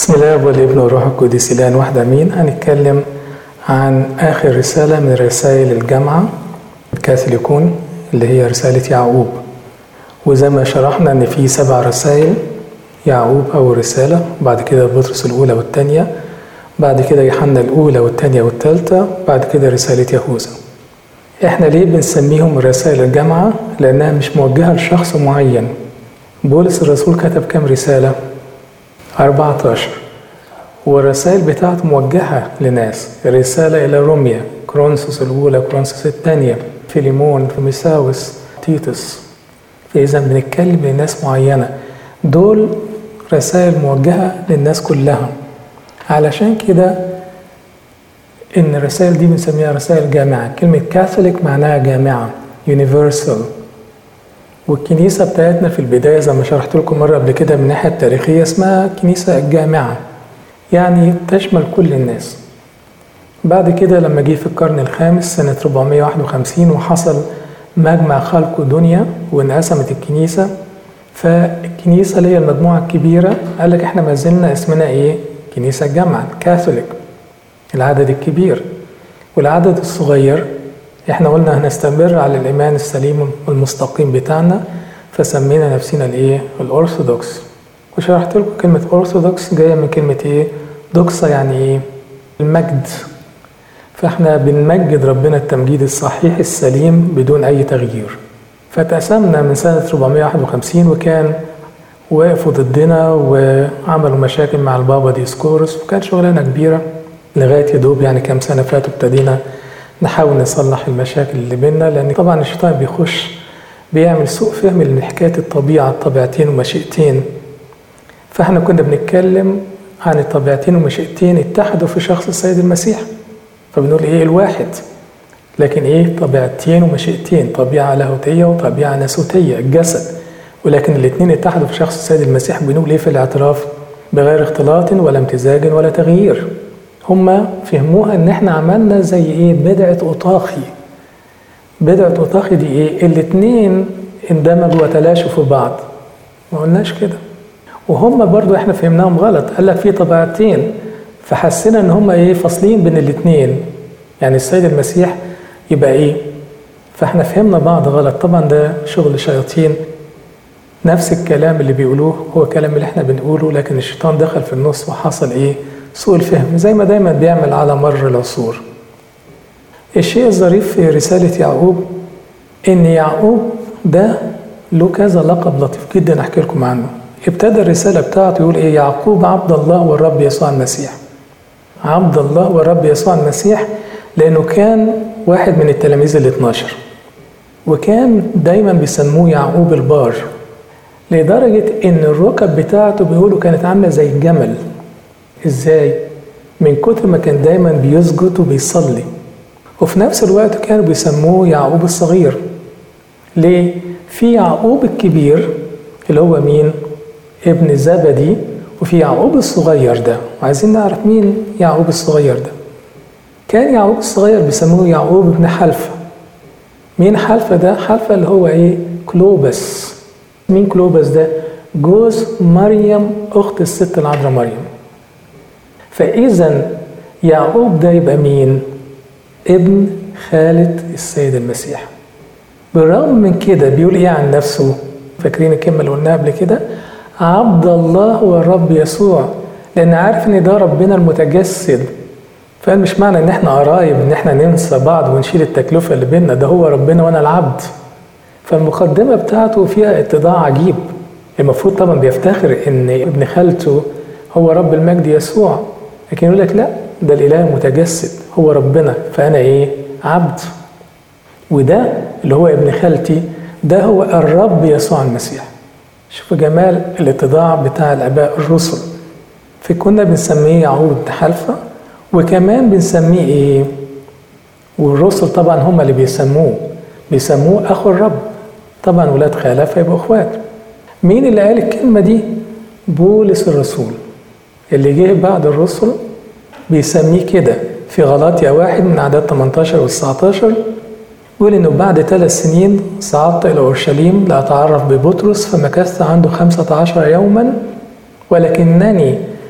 بسم الله والابن والروح القدس الان واحد امين هنتكلم عن اخر رساله من رسائل الجامعه الكاثوليكون اللي هي رساله يعقوب وزي ما شرحنا ان في سبع رسائل يعقوب اول رساله بعد كده بطرس الاولى والثانيه بعد كده يوحنا الاولى والثانيه والثالثه بعد كده رساله يهوذا احنا ليه بنسميهم رسائل الجامعه لانها مش موجهه لشخص معين بولس الرسول كتب كام رساله 14 والرسائل بتاعته موجهة لناس رسالة إلى روميا كرونسوس الأولى كرونسوس الثانية فيليمون فيميساوس تيتس فإذا بنتكلم لناس معينة دول رسائل موجهة للناس كلها علشان كده إن الرسائل دي بنسميها رسائل جامعة كلمة كاثوليك معناها جامعة يونيفرسال والكنيسة بتاعتنا في البداية زي ما شرحت لكم مرة قبل كده من الناحية التاريخية اسمها كنيسة الجامعة يعني تشمل كل الناس بعد كده لما جه في القرن الخامس سنة 451 وحصل مجمع خلق دنيا وانقسمت الكنيسة فالكنيسة اللي هي المجموعة الكبيرة قال لك احنا ما زلنا اسمنا ايه؟ كنيسة الجامعة كاثوليك العدد الكبير والعدد الصغير احنا قلنا هنستمر على الايمان السليم والمستقيم بتاعنا فسمينا نفسنا الايه الارثوذكس وشرحت لكم كلمه ارثوذكس جايه من كلمه ايه دوكسا يعني ايه المجد فاحنا بنمجد ربنا التمجيد الصحيح السليم بدون اي تغيير فتقسمنا من سنه 451 وكان وقفوا ضدنا وعملوا مشاكل مع البابا ديسكورس وكانت شغلانه كبيره لغايه يدوب يعني كام سنه فاتوا ابتدينا نحاول نصلح المشاكل اللي بينا لان طبعا الشيطان بيخش بيعمل سوء فهم لحكايه الطبيعه الطبيعتين ومشيئتين فاحنا كنا بنتكلم عن الطبيعتين ومشيئتين اتحدوا في شخص السيد المسيح فبنقول ايه الواحد لكن ايه طبيعتين ومشيئتين طبيعه لاهوتيه وطبيعه ناسوتيه الجسد ولكن الاثنين اتحدوا في شخص السيد المسيح بنقول ايه في الاعتراف بغير اختلاط ولا امتزاج ولا تغيير هما فهموها ان احنا عملنا زي ايه بدعة اوطاخي بدعة اوطاخي دي ايه الاتنين اندمجوا وتلاشوا في بعض ما قلناش كده وهم برضو احنا فهمناهم غلط قال لك في طبيعتين فحسينا ان هم ايه فاصلين بين الاتنين يعني السيد المسيح يبقى ايه فاحنا فهمنا بعض غلط طبعا ده شغل شياطين نفس الكلام اللي بيقولوه هو الكلام اللي احنا بنقوله لكن الشيطان دخل في النص وحصل ايه سوء الفهم زي ما دايما بيعمل على مر العصور الشيء الظريف في رسالة يعقوب إن يعقوب ده له كذا لقب لطيف جدا أحكي لكم عنه ابتدى الرسالة بتاعته يقول إيه يعقوب عبد الله والرب يسوع المسيح عبد الله والرب يسوع المسيح لأنه كان واحد من التلاميذ ال 12 وكان دايما بيسموه يعقوب البار لدرجة إن الركب بتاعته بيقولوا كانت عاملة زي الجمل ازاي من كتر ما كان دايما بيسجد وبيصلي وفي نفس الوقت كانوا بيسموه يعقوب الصغير ليه في يعقوب الكبير اللي هو مين ابن زبدي وفي يعقوب الصغير ده وعايزين نعرف مين يعقوب الصغير ده كان يعقوب الصغير بيسموه يعقوب ابن حلفة مين حلفة ده حلفة اللي هو ايه كلوبس مين كلوبس ده جوز مريم اخت الست العذراء مريم فإذا يعقوب ده يبقى مين؟ ابن خالة السيد المسيح. بالرغم من كده بيقول إيه عن نفسه؟ فاكرين الكلمة اللي قلناها قبل كده؟ عبد الله والرب يسوع لأن عارف إن ده ربنا المتجسد. فقال مش معنى إن إحنا قرايب إن إحنا ننسى بعض ونشيل التكلفة اللي بينا ده هو ربنا وأنا العبد. فالمقدمة بتاعته فيها اتضاع عجيب. المفروض طبعا بيفتخر إن ابن خالته هو رب المجد يسوع لكن يقول لك لا ده الاله المتجسد هو ربنا فانا ايه عبد وده اللي هو ابن خالتي ده هو الرب يسوع المسيح شوفوا جمال الاتضاع بتاع الاباء الرسل فكنا بنسميه يعقوب بن حلفة وكمان بنسميه ايه والرسل طبعا هم اللي بيسموه بيسموه اخو الرب طبعا ولاد خاله فيبقوا اخوات مين اللي قال الكلمه دي بولس الرسول اللي جه بعد الرسل بيسميه كده في غلاطيا واحد من أعداد 18 و 19 يقول إنه بعد ثلاث سنين صعدت إلى أورشليم لأتعرف ببطرس فمكثت عنده خمسة عشر يوما ولكنني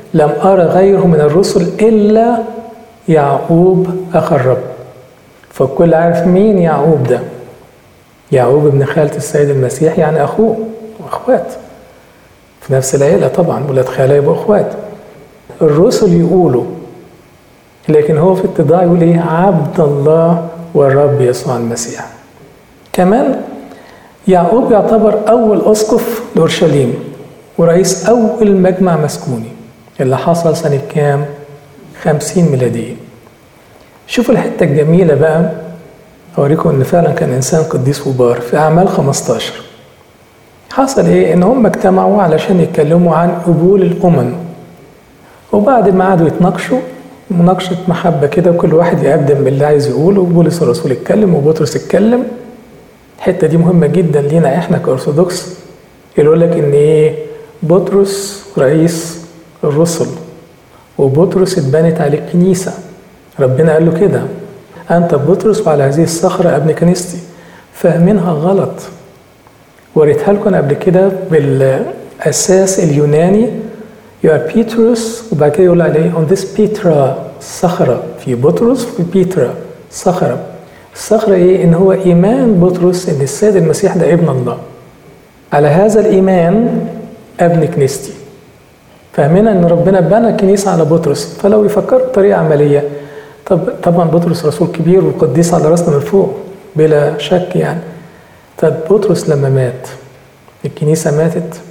لم أرى غيره من الرسل إلا يعقوب أخ الرب فالكل عارف مين يعقوب ده يعقوب ابن خالة السيد المسيح يعني أخوه وأخوات في نفس العيلة طبعا ولاد خالة يبقوا أخوات الرسل يقولوا لكن هو في اتضاع يقول إيه عبد الله والرب يسوع المسيح كمان يعقوب يعتبر أول أسقف لأورشليم ورئيس أول مجمع مسكوني اللي حصل سنة كام؟ خمسين ميلادية شوفوا الحتة الجميلة بقى أوريكم إن فعلا كان إنسان قديس وبار في أعمال 15 حصل إيه؟ إن هم اجتمعوا علشان يتكلموا عن قبول الأمم وبعد ما قعدوا يتناقشوا مناقشة محبة كده وكل واحد يقدم باللي عايز يقوله وبولس الرسول يتكلم وبطرس يتكلم الحتة دي مهمة جدا لينا احنا كأرثوذكس يقول لك إن إيه بطرس رئيس الرسل وبطرس اتبنت عليه الكنيسة ربنا قال له كده أنت بطرس وعلى هذه الصخرة ابن كنيستي فاهمينها غلط وريتها لكم قبل كده بالأساس اليوناني You are Petrus وبعد كده يقول عليه on this Petra صخرة في بطرس وفي بيترا صخرة الصخرة إيه؟ إن هو إيمان بطرس إن السيد المسيح ده ابن الله على هذا الإيمان ابن كنيستي فاهمين ان ربنا بنى كنيسه على بطرس فلو يفكروا بطريقه عمليه طب طبعا بطرس رسول كبير وقديس على راسنا من فوق بلا شك يعني طب بطرس لما مات الكنيسه ماتت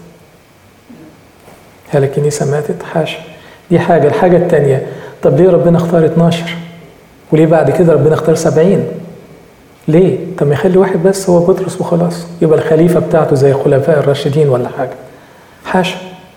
هل الكنيسه ماتت حاشا دي حاجه الحاجه الثانيه طب ليه ربنا اختار 12 وليه بعد كده ربنا اختار 70 ليه طب ما يخلي واحد بس هو بطرس وخلاص يبقى الخليفه بتاعته زي الخلفاء الراشدين ولا حاجه حاشا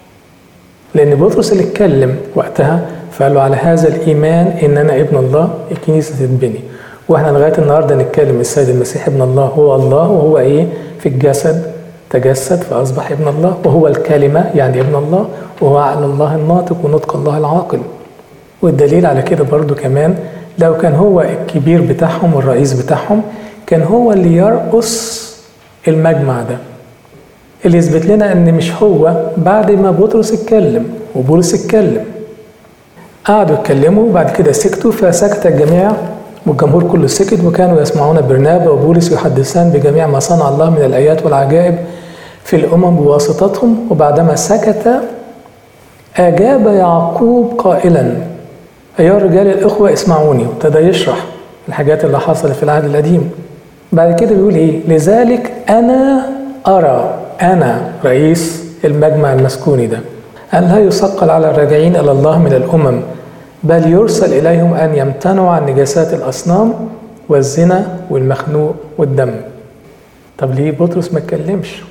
لأن بطرس اللي اتكلم وقتها فقال له على هذا الإيمان إن أنا ابن الله الكنيسة تتبني وإحنا لغاية النهاردة نتكلم السيد المسيح ابن الله هو الله وهو إيه في الجسد تجسد فأصبح ابن الله وهو الكلمة يعني ابن الله وهو على الله الناطق ونطق الله العاقل والدليل على كده برضو كمان لو كان هو الكبير بتاعهم والرئيس بتاعهم كان هو اللي يرقص المجمع ده اللي يثبت لنا ان مش هو بعد ما بطرس اتكلم وبولس اتكلم قعدوا يتكلموا وبعد كده سكتوا فسكت الجميع والجمهور كله سكت وكانوا يسمعون برنابا وبولس يحدثان بجميع ما صنع الله من الايات والعجائب في الامم بواسطتهم وبعدما سكت اجاب يعقوب قائلا ايها الرجال الاخوه اسمعوني وابتدى يشرح الحاجات اللي حصلت في العهد القديم بعد كده بيقول ايه لذلك انا ارى أنا رئيس المجمع المسكوني ده أن لا يثقل على الراجعين إلى الله من الأمم بل يرسل إليهم أن يمتنعوا عن نجاسات الأصنام والزنا والمخنوق والدم طب ليه بطرس ما اتكلمش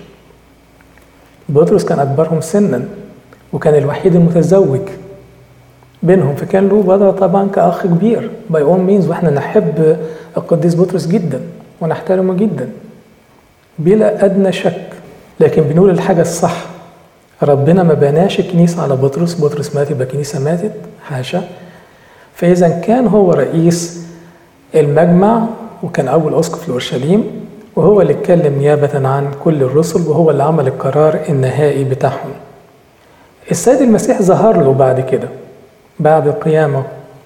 بطرس كان أكبرهم سنا وكان الوحيد المتزوج بينهم فكان له وضع طبعا كأخ كبير باي اون مينز واحنا نحب القديس بطرس جدا ونحترمه جدا بلا أدنى شك لكن بنقول الحاجة الصح ربنا ما بناش الكنيسة على بطرس بطرس مات يبقى الكنيسة ماتت حاشا فإذا كان هو رئيس المجمع وكان أول أسقف لأورشليم وهو اللي اتكلم نيابة عن كل الرسل وهو اللي عمل القرار النهائي بتاعهم السيد المسيح ظهر له بعد كده بعد القيامة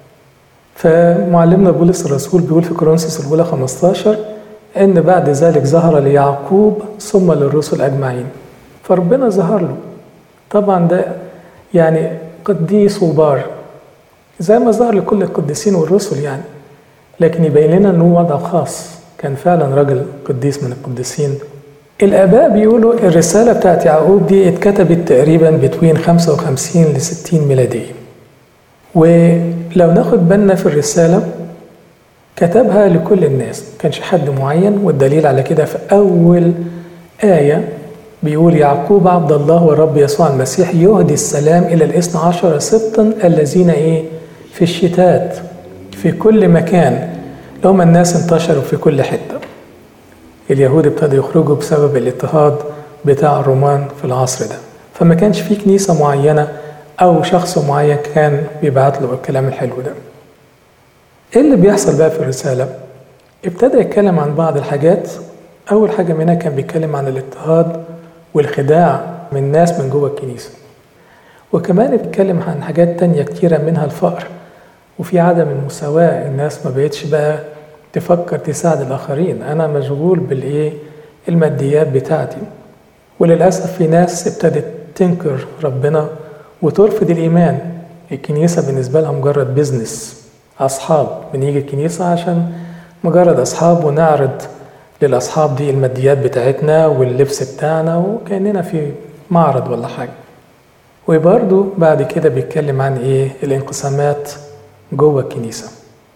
فمعلمنا بولس الرسول بيقول في كورنثوس الأولى 15 إن بعد ذلك ظهر ليعقوب ثم للرسل أجمعين فربنا ظهر له طبعا ده يعني قديس وبار زي ما ظهر لكل القديسين والرسل يعني لكن يبين لنا انه وضع خاص كان فعلا راجل قديس من القديسين الاباء بيقولوا الرساله بتاعت يعقوب دي اتكتبت تقريبا بين 55 ل 60 ميلاديه ولو ناخد بالنا في الرساله كتبها لكل الناس ما كانش حد معين والدليل على كده في اول ايه بيقول يعقوب عبد الله والرب يسوع المسيح يهدي السلام الى الاثنى عشر سبطا الذين ايه في الشتات في كل مكان هم الناس انتشروا في كل حته اليهود ابتدوا يخرجوا بسبب الاضطهاد بتاع الرومان في العصر ده فما كانش في كنيسه معينه او شخص معين كان بيبعت له الكلام الحلو ده ايه اللي بيحصل بقى في الرساله ابتدى يتكلم عن بعض الحاجات اول حاجه منها كان بيتكلم عن الاضطهاد والخداع من ناس من جوه الكنيسه وكمان بيتكلم عن حاجات تانية كتيرة منها الفقر وفي عدم المساواة الناس ما بقتش بقى تفكر تساعد الآخرين أنا مشغول بالإيه الماديات بتاعتي وللأسف في ناس ابتدت تنكر ربنا وترفض الإيمان الكنيسة بالنسبة لها مجرد بيزنس أصحاب بنيجي الكنيسة عشان مجرد أصحاب ونعرض للأصحاب دي الماديات بتاعتنا واللبس بتاعنا وكأننا في معرض ولا حاجة وبرضه بعد كده بيتكلم عن إيه الانقسامات جوه الكنيسة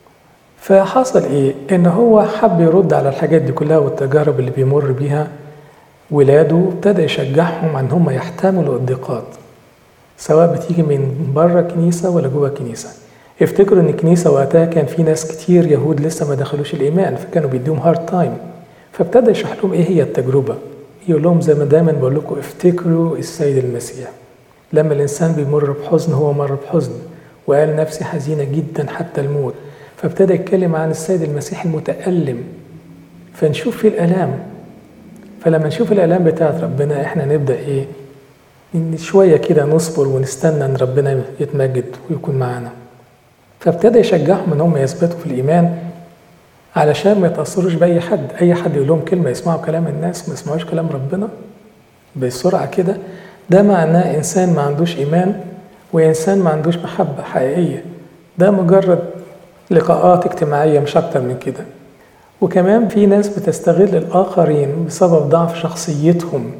فحصل إيه إن هو حب يرد على الحاجات دي كلها والتجارب اللي بيمر بيها ولاده ابتدى يشجعهم عن هم يحتملوا الضيقات سواء بتيجي من بره الكنيسة ولا جوه الكنيسة افتكروا ان الكنيسة وقتها كان في ناس كتير يهود لسه ما دخلوش الإيمان فكانوا بيديهم هارد تايم فابتدى يشرح لهم ايه هي التجربة يقول لهم زي ما دايما بقول لكم افتكروا السيد المسيح لما الإنسان بيمر بحزن هو مر بحزن وقال نفسي حزينة جدا حتى الموت فابتدى يتكلم عن السيد المسيح المتألم فنشوف فيه الآلام فلما نشوف الآلام بتاعت ربنا احنا نبدأ ايه إن شوية كده نصبر ونستنى ان ربنا يتمجد ويكون معانا فابتدى يشجعهم ان هم يثبتوا في الإيمان علشان ما يتأثروش بأي حد أي حد يقول لهم كلمة يسمعوا كلام الناس ما يسمعوش كلام ربنا بسرعة كده ده معناه إنسان ما عندوش إيمان وإنسان ما عندوش محبة حقيقية ده مجرد لقاءات اجتماعية مش أكتر من كده وكمان في ناس بتستغل الآخرين بسبب ضعف شخصيتهم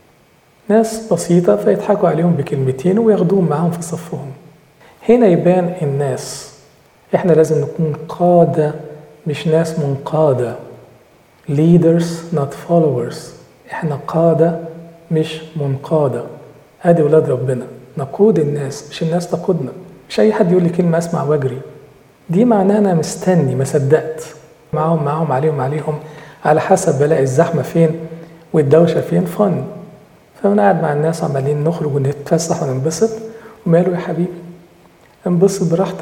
ناس بسيطة فيضحكوا عليهم بكلمتين وياخدوهم معاهم في صفهم هنا يبان الناس احنا لازم نكون قادة مش ناس منقادة leaders not followers احنا قادة مش منقادة ادي ولاد ربنا نقود الناس مش الناس تقودنا مش اي حد يقول لي كلمة اسمع واجري دي معناها انا مستني ما صدقت معاهم معاهم عليهم عليهم على حسب بلاقي الزحمة فين والدوشة فين فن فأنا قاعد مع الناس عمالين نخرج ونتفسح وننبسط وماله يا حبيبي انبسط براحتك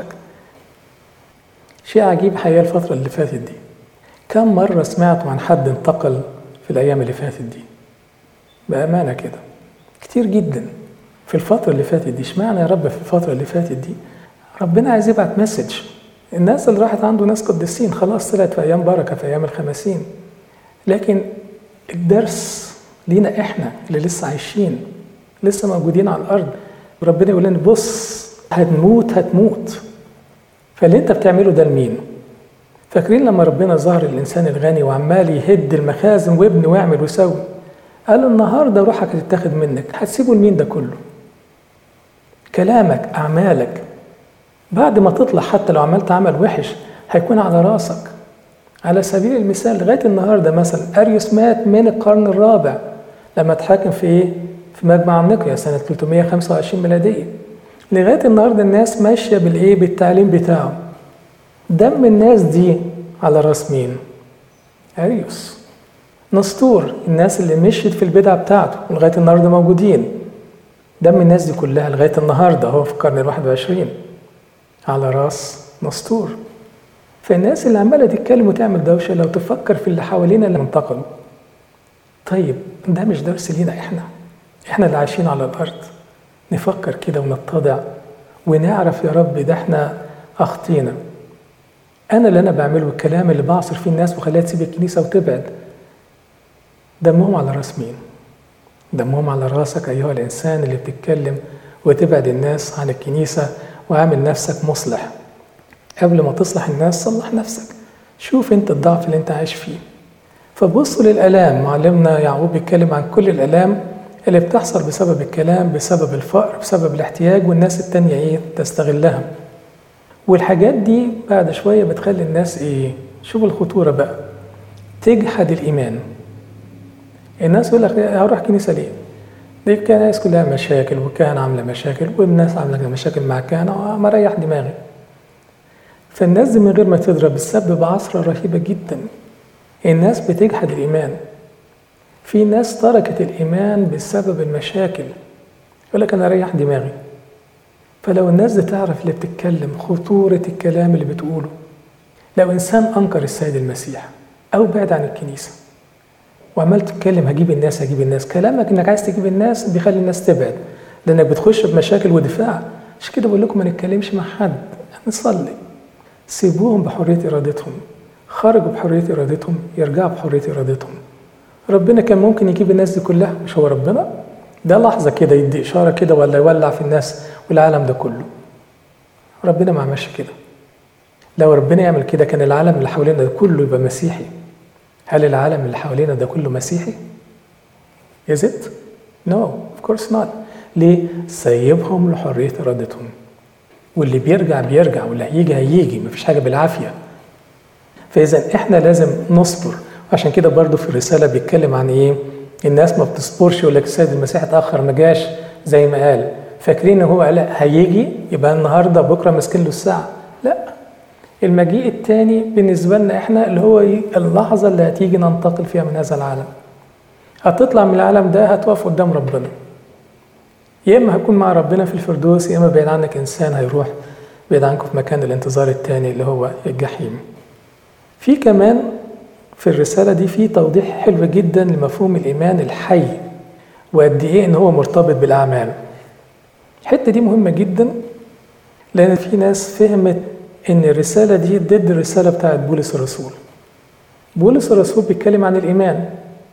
شيء عجيب حقيقة الفترة اللي فاتت دي كم مرة سمعت عن حد انتقل في الأيام اللي فاتت دي بأمانة كده كتير جدا في الفترة اللي فاتت دي اشمعنى يا رب في الفترة اللي فاتت دي ربنا عايز يبعت مسج الناس اللي راحت عنده ناس قديسين خلاص طلعت في أيام بركة في أيام الخمسين لكن الدرس لينا احنا اللي لسه عايشين لسه موجودين على الأرض ربنا يقول لنا بص هتموت هتموت فاللي انت بتعمله ده لمين؟ فاكرين لما ربنا ظهر الانسان الغني وعمال يهد المخازن ويبني ويعمل ويسوي قال له النهارده روحك هتتاخد منك هتسيبه لمين ده كله؟ كلامك اعمالك بعد ما تطلع حتى لو عملت عمل وحش هيكون على راسك على سبيل المثال لغايه النهارده مثلا اريوس مات من القرن الرابع لما اتحاكم في ايه؟ في مجمع النقيا سنه 325 ميلاديه لغايه النهارده الناس ماشيه بالايه؟ بالتعليم بتاعه دم الناس دي على راس مين؟ اريوس نسطور الناس اللي مشيت في البدعه بتاعته ولغايه النهارده موجودين دم الناس دي كلها لغايه النهارده هو في القرن ال 21 على راس نسطور فالناس اللي عماله تتكلم وتعمل دوشه لو تفكر في اللي حوالينا اللي انتقلوا طيب ده مش درس لينا احنا احنا اللي عايشين على الارض نفكر كده ونتضع ونعرف يا رب ده احنا اخطينا انا اللي انا بعمله الكلام اللي بعصر فيه الناس وخليها تسيب الكنيسه وتبعد دمهم على راس مين دمهم على راسك ايها الانسان اللي بتتكلم وتبعد الناس عن الكنيسه وعامل نفسك مصلح قبل ما تصلح الناس صلح نفسك شوف انت الضعف اللي انت عايش فيه فبصوا للالام معلمنا يعقوب بيتكلم عن كل الالام اللي بتحصل بسبب الكلام بسبب الفقر بسبب الاحتياج والناس التانية ايه تستغلها والحاجات دي بعد شوية بتخلي الناس ايه شوف الخطورة بقى تجحد الإيمان الناس يقول لك هروح كنيسة ليه؟ دي الكنائس كلها مشاكل والكهنة عاملة مشاكل والناس عاملة مشاكل مع الكهنة ما ريح دماغي فالناس دي من غير ما تضرب بتسبب عصرة رهيبة جدا الناس بتجحد الإيمان في ناس تركت الإيمان بسبب المشاكل يقول لك أنا أريح دماغي فلو الناس دي تعرف اللي بتتكلم خطورة الكلام اللي بتقوله لو إنسان أنكر السيد المسيح أو بعد عن الكنيسة وعمال تتكلم هجيب الناس هجيب الناس كلامك إنك عايز تجيب الناس بيخلي الناس تبعد لانك بتخش بمشاكل ودفاع عشان كده بقول لكم ما نتكلمش مع حد نصلي سيبوهم بحريه ارادتهم خرجوا بحريه ارادتهم يرجعوا بحريه ارادتهم ربنا كان ممكن يجيب الناس دي كلها مش هو ربنا ده لحظه كده يدي اشاره كده ولا يولع في الناس والعالم ده كله ربنا ما عملش كده لو ربنا يعمل كده كان العالم اللي حوالينا ده كله يبقى مسيحي هل العالم اللي حوالينا ده كله مسيحي؟ Is it? No, of course not. ليه؟ سيبهم لحرية إرادتهم. واللي بيرجع بيرجع واللي هيجي هيجي مفيش حاجة بالعافية. فإذا إحنا لازم نصبر عشان كده برضو في الرسالة بيتكلم عن إيه؟ الناس ما بتصبرش يقول لك السيد المسيح اتأخر ما جاش زي ما قال. فاكرين إن هو قال هيجي يبقى النهارده بكره ماسكين له الساعة. لا المجيء الثاني بالنسبة لنا احنا اللي هو اللحظة اللي هتيجي ننتقل فيها من هذا العالم هتطلع من العالم ده هتقف قدام ربنا يا اما هكون مع ربنا في الفردوس يا اما بعيد عنك انسان هيروح بعيد عنكم في مكان الانتظار الثاني اللي هو الجحيم في كمان في الرسالة دي في توضيح حلو جدا لمفهوم الإيمان الحي وقد إيه إن هو مرتبط بالأعمال الحتة دي مهمة جدا لأن في ناس فهمت ان الرساله دي ضد الرساله بتاعت بولس الرسول بولس الرسول بيتكلم عن الايمان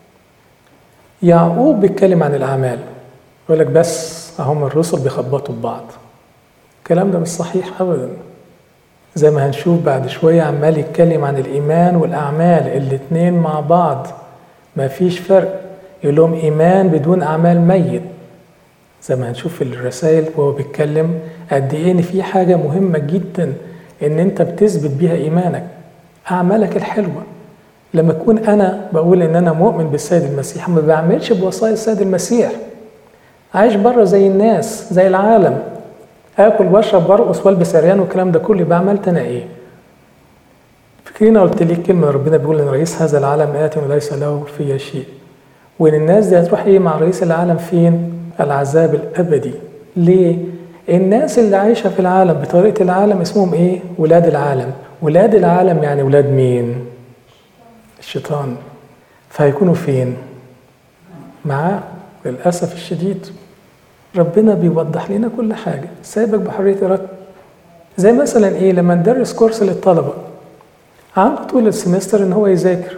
يعقوب بيتكلم عن الاعمال يقول لك بس هم الرسل بيخبطوا ببعض الكلام ده مش صحيح ابدا زي ما هنشوف بعد شويه عمال يتكلم عن الايمان والاعمال الاتنين مع بعض ما فيش فرق يقول لهم ايمان بدون اعمال ميت زي ما هنشوف في الرسائل وهو بيتكلم قد ايه ان في حاجه مهمه جدا ان انت بتثبت بيها ايمانك اعمالك الحلوه لما اكون انا بقول ان انا مؤمن بالسيد المسيح ما بعملش بوصايا السيد المسيح عايش بره زي الناس زي العالم اكل واشرب وارقص والبس عريان والكلام ده كله يبقى عملت انا ايه فاكرين قلت لك كلمه ربنا بيقول ان رئيس هذا العالم ات وليس له في شيء وان الناس دي هتروح ايه مع رئيس العالم فين العذاب الابدي ليه الناس اللي عايشة في العالم بطريقة العالم اسمهم ايه؟ ولاد العالم ولاد العالم يعني ولاد مين؟ الشيطان فهيكونوا فين؟ معاه للأسف الشديد ربنا بيوضح لنا كل حاجة سايبك بحرية إرادتك زي مثلا ايه لما ندرس كورس للطلبة عنده طول السمستر ان هو يذاكر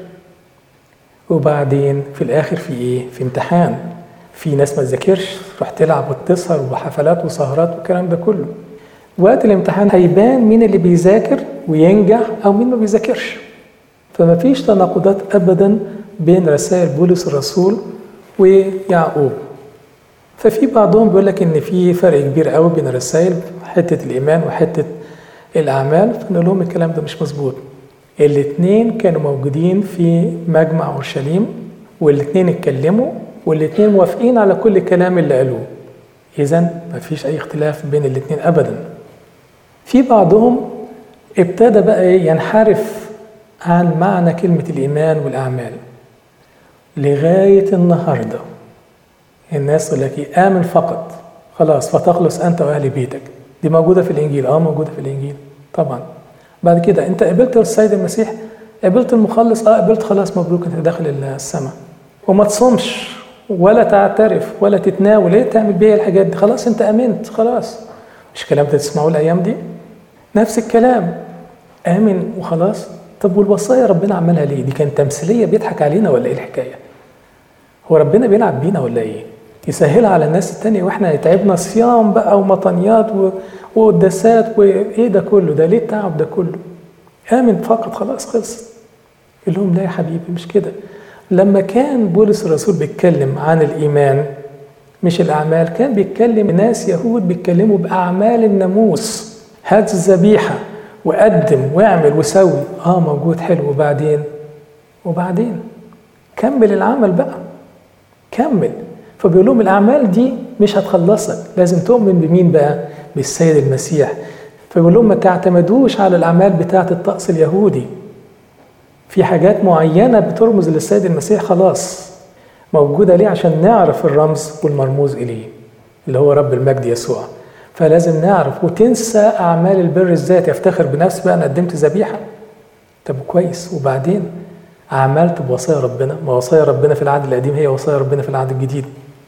وبعدين في الاخر في ايه؟ في امتحان في ناس ما تذاكرش تروح تلعب وتسهر وحفلات وسهرات والكلام ده كله وقت الامتحان هيبان مين اللي بيذاكر وينجح او مين ما بيذاكرش فما فيش تناقضات ابدا بين رسائل بولس الرسول ويعقوب ففي بعضهم بيقول لك ان في فرق كبير قوي بين الرسائل حته الايمان وحته الاعمال فنقول لهم الكلام ده مش مظبوط الاثنين كانوا موجودين في مجمع اورشليم والاثنين اتكلموا والاثنين موافقين على كل الكلام اللي قالوه اذا مفيش اي اختلاف بين الاثنين ابدا في بعضهم ابتدى بقى ينحرف عن معنى كلمة الإيمان والأعمال لغاية النهاردة الناس تقول لك إيه آمن فقط خلاص فتخلص أنت وأهل بيتك دي موجودة في الإنجيل أه موجودة في الإنجيل طبعا بعد كده أنت قبلت السيد المسيح قبلت المخلص أه قبلت خلاص مبروك أنت داخل السماء وما تصومش ولا تعترف ولا تتناول ليه تعمل بيها الحاجات دي خلاص انت امنت خلاص مش الكلام ده تسمعوه الايام دي نفس الكلام امن وخلاص طب والوصايا ربنا عملها ليه دي كانت تمثيليه بيضحك علينا ولا ايه الحكايه هو ربنا بيلعب بينا ولا ايه يسهلها على الناس التانية واحنا يتعبنا صيام بقى ومطنيات وقداسات وايه ده كله ده ليه التعب ده كله امن فقط خلاص خلصت يقول لهم لا يا حبيبي مش كده لما كان بولس الرسول بيتكلم عن الإيمان مش الأعمال كان بيتكلم ناس يهود بيتكلموا بأعمال الناموس هات الذبيحة وقدم واعمل وسوي اه موجود حلو وبعدين وبعدين كمل العمل بقى كمل فبيقول لهم الأعمال دي مش هتخلصك لازم تؤمن بمين بقى بالسيد المسيح فبيقول لهم ما تعتمدوش على الأعمال بتاعة الطقس اليهودي في حاجات معينة بترمز للسيد المسيح خلاص موجودة ليه عشان نعرف الرمز والمرموز إليه اللي هو رب المجد يسوع فلازم نعرف وتنسى أعمال البر الذات يفتخر بنفسه بقى أنا قدمت ذبيحة طب كويس وبعدين عملت بوصايا ربنا ما وصايا ربنا في العهد القديم هي وصايا ربنا في العهد الجديد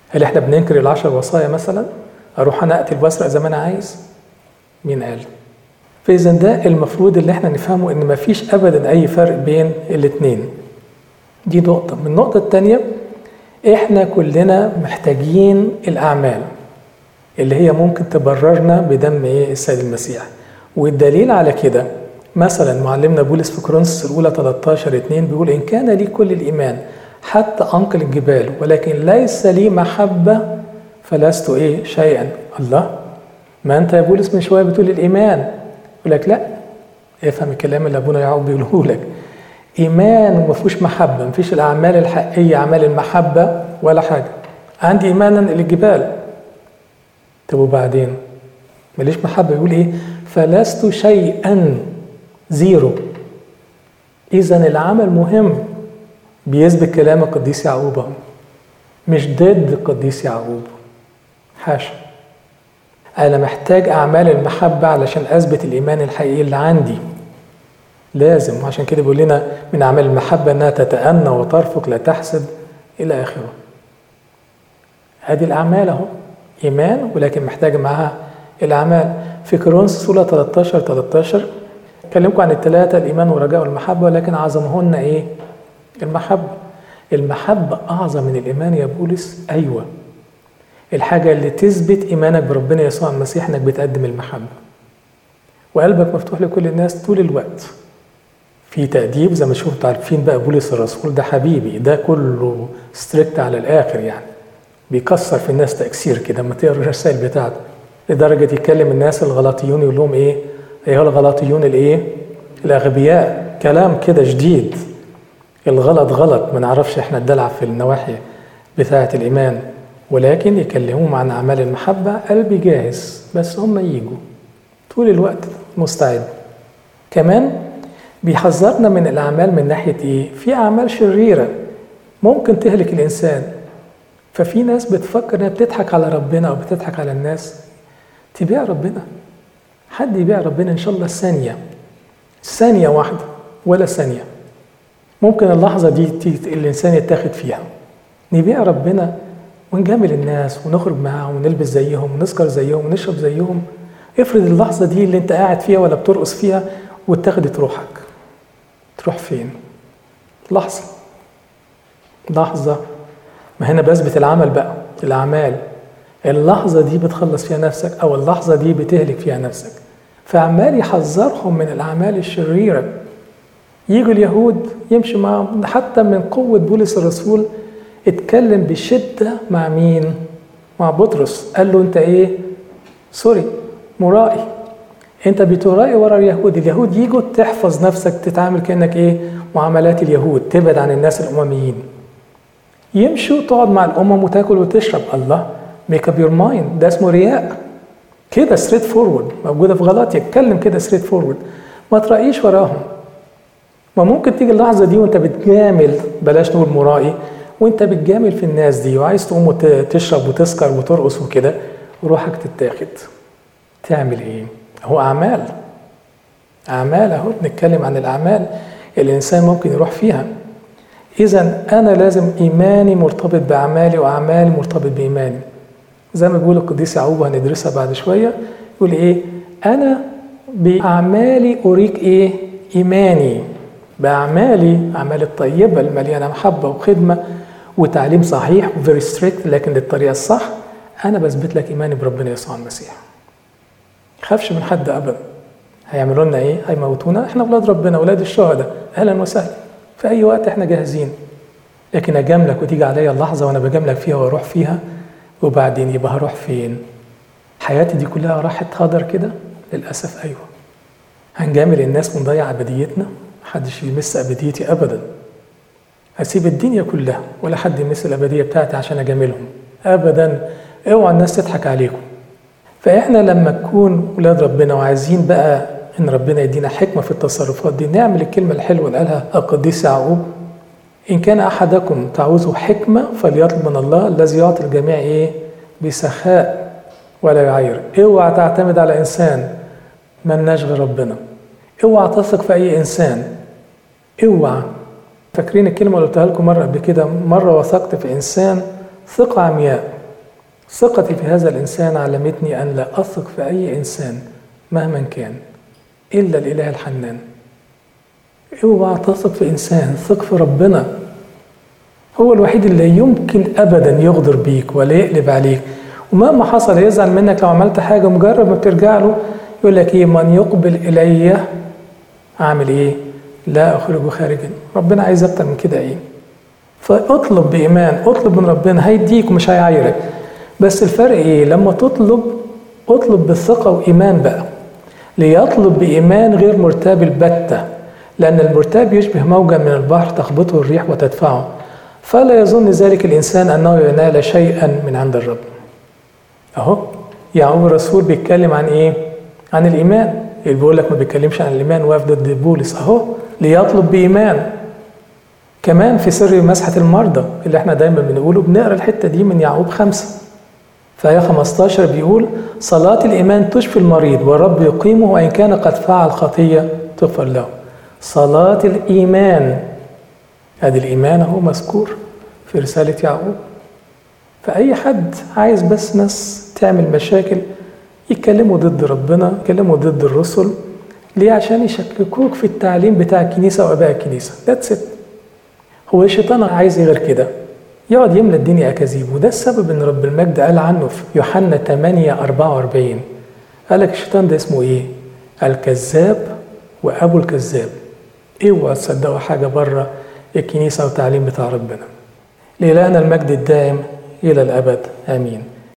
هل احنا بننكر العشر وصايا مثلا اروح انا اقتل واسرق زي ما انا عايز مين قال فاذا ده المفروض اللي احنا نفهمه ان مفيش ابدا اي فرق بين الاثنين دي نقطه من النقطه الثانيه احنا كلنا محتاجين الاعمال اللي هي ممكن تبررنا بدم ايه السيد المسيح والدليل على كده مثلا معلمنا بولس في كورنثوس الاولى 13 2 بيقول ان كان لي كل الايمان حتى انقل الجبال ولكن ليس لي محبه فلست ايه شيئا الله ما انت يا بولس من شويه بتقول الايمان يقول لك لا افهم الكلام اللي ابونا يعقوب بيقوله لك ايمان وما فيهوش محبه ما فيش الاعمال الحقيقيه اعمال المحبه ولا حاجه عندي ايمانا للجبال طب وبعدين ماليش محبه يقول ايه فلست شيئا زيرو اذا العمل مهم بيثبت كلام القديس يعقوب مش ضد القديس يعقوب حاشا انا محتاج اعمال المحبه علشان اثبت الايمان الحقيقي اللي عندي لازم عشان كده بيقول لنا من اعمال المحبه انها تتأنى وترفق لا تحسد الى اخره هذه الاعمال اهو ايمان ولكن محتاج معاها الاعمال في كورنثوس اولى 13 13 كلمكم عن الثلاثه الايمان والرجاء والمحبه ولكن اعظمهن ايه المحبه المحبه اعظم من الايمان يا بولس ايوه الحاجه اللي تثبت ايمانك بربنا يسوع المسيح انك بتقدم المحبه وقلبك مفتوح لكل الناس طول الوقت في تأديب زي ما شفتوا عارفين بقى بولس الرسول ده حبيبي ده كله ستريكت على الآخر يعني بيكسر في الناس تأكسير كده لما تقرا الرسائل بتاعته لدرجة يتكلم الناس الغلاطيون يقول لهم إيه؟ أيها الغلاطيون الإيه؟ الأغبياء كلام كده جديد الغلط غلط ما نعرفش إحنا الدلع في النواحي بتاعة الإيمان ولكن يكلموهم عن أعمال المحبة قلبي جاهز بس هم يجوا طول الوقت مستعد كمان بيحذرنا من الأعمال من ناحية إيه؟ في أعمال شريرة ممكن تهلك الإنسان ففي ناس بتفكر إنها بتضحك على ربنا أو بتضحك على الناس تبيع ربنا حد يبيع ربنا إن شاء الله ثانية ثانية واحدة ولا ثانية ممكن اللحظة دي الإنسان يتاخد فيها نبيع ربنا ونجامل الناس ونخرج معاهم ونلبس زيهم ونسكر زيهم ونشرب زيهم افرض اللحظة دي اللي انت قاعد فيها ولا بترقص فيها واتخذت روحك تروح فين لحظة لحظة ما هنا بثبت العمل بقى الأعمال اللحظة دي بتخلص فيها نفسك أو اللحظة دي بتهلك فيها نفسك فعمال يحذرهم من الأعمال الشريرة يجوا اليهود يمشي معهم حتى من قوة بولس الرسول اتكلم بشدة مع مين؟ مع بطرس قال له أنت إيه؟ سوري مرائي أنت بترائي ورا اليهود اليهود يجوا تحفظ نفسك تتعامل كأنك إيه؟ معاملات اليهود تبعد عن الناس الأمميين يمشوا تقعد مع الأمم وتاكل وتشرب الله ميك اب يور مايند ده اسمه رياء كده ستريت فورورد موجوده في غلطية اتكلم كده ستريت فورورد ما تراقيش وراهم ما ممكن تيجي اللحظه دي وانت بتجامل بلاش نقول مرائي وانت بتجامل في الناس دي وعايز تقوم تشرب وتسكر وترقص وكده وروحك تتاخد تعمل ايه هو اعمال اعمال اهو بنتكلم عن الاعمال الانسان ممكن يروح فيها اذا انا لازم ايماني مرتبط باعمالي واعمالي مرتبط بايماني زي ما بيقول القديس يعقوب هندرسها بعد شويه يقول ايه انا باعمالي اريك ايه ايماني باعمالي اعمالي الطيبه المليانه محبه وخدمه وتعليم صحيح وفيري ستريكت لكن للطريقه الصح انا بثبت لك ايماني بربنا يسوع المسيح خافش من حد ابدا هيعملوا لنا ايه هيموتونا احنا اولاد ربنا اولاد الشهداء اهلا وسهلا في اي وقت احنا جاهزين لكن اجاملك وتيجي عليا اللحظه وانا بجاملك فيها واروح فيها وبعدين يبقى هروح فين حياتي دي كلها راحت هدر كده للاسف ايوه هنجامل الناس ونضيع ابديتنا محدش يمس ابديتي ابدا هسيب الدنيا كلها ولا حد يمس الابديه بتاعتي عشان اجاملهم ابدا اوعى الناس تضحك عليكم فاحنا لما نكون ولاد ربنا وعايزين بقى ان ربنا يدينا حكمه في التصرفات دي نعمل الكلمه الحلوه اللي قالها القديس يعقوب ان كان احدكم تعوزه حكمه فليطلب من الله الذي يعطي الجميع ايه بسخاء ولا يعير اوعى تعتمد على انسان ملناش غير ربنا اوعى تثق في اي انسان اوعى فاكرين الكلمه اللي قلتها لكم مره قبل كده مره وثقت في انسان ثقه عمياء ثقتي في هذا الإنسان علمتني أن لا أثق في أي إنسان مهما كان إلا الإله الحنان اوعى تثق في إنسان ثق في ربنا هو الوحيد اللي يمكن أبدا يغدر بيك ولا يقلب عليك ومهما حصل يزعل منك لو عملت حاجة مجرد ما بترجع له يقول لك إيه من يقبل إلي أعمل إيه؟ لا أخرجه خارجا ربنا عايز أكتر من كده إيه؟ فاطلب بإيمان اطلب من ربنا هيديك ومش هيعايرك بس الفرق إيه؟ لما تطلب اطلب بالثقة وإيمان بقى ليطلب بإيمان غير مرتاب البتة لأن المرتاب يشبه موجة من البحر تخبطه الريح وتدفعه فلا يظن ذلك الإنسان أنه ينال شيئا من عند الرب أهو يعقوب الرسول بيتكلم عن إيه؟ عن الإيمان اللي بيقول لك ما بيتكلمش عن الإيمان واقف ضد بولس أهو ليطلب بإيمان كمان في سر مسحة المرضى اللي احنا دايما بنقوله بنقرا الحتة دي من يعقوب خمسة فآية 15 بيقول صلاة الإيمان تشفي المريض والرب يقيمه وإن كان قد فعل خطية تغفر له صلاة الإيمان ادي الايمان اهو مذكور في رساله يعقوب فاي حد عايز بس ناس تعمل مشاكل يتكلموا ضد ربنا يتكلموا ضد الرسل ليه عشان يشككوك في التعليم بتاع الكنيسه واباء الكنيسه ذاتس ات هو الشيطان عايز غير كده يقعد يملى الدنيا اكاذيب وده السبب ان رب المجد قال عنه في يوحنا 8 44 قال لك الشيطان ده اسمه ايه؟ الكذاب وابو الكذاب اوعى تصدقوا حاجه بره الكنيسة والتعليم بتاع ربنا لإلهنا المجد الدائم إلى الأبد آمين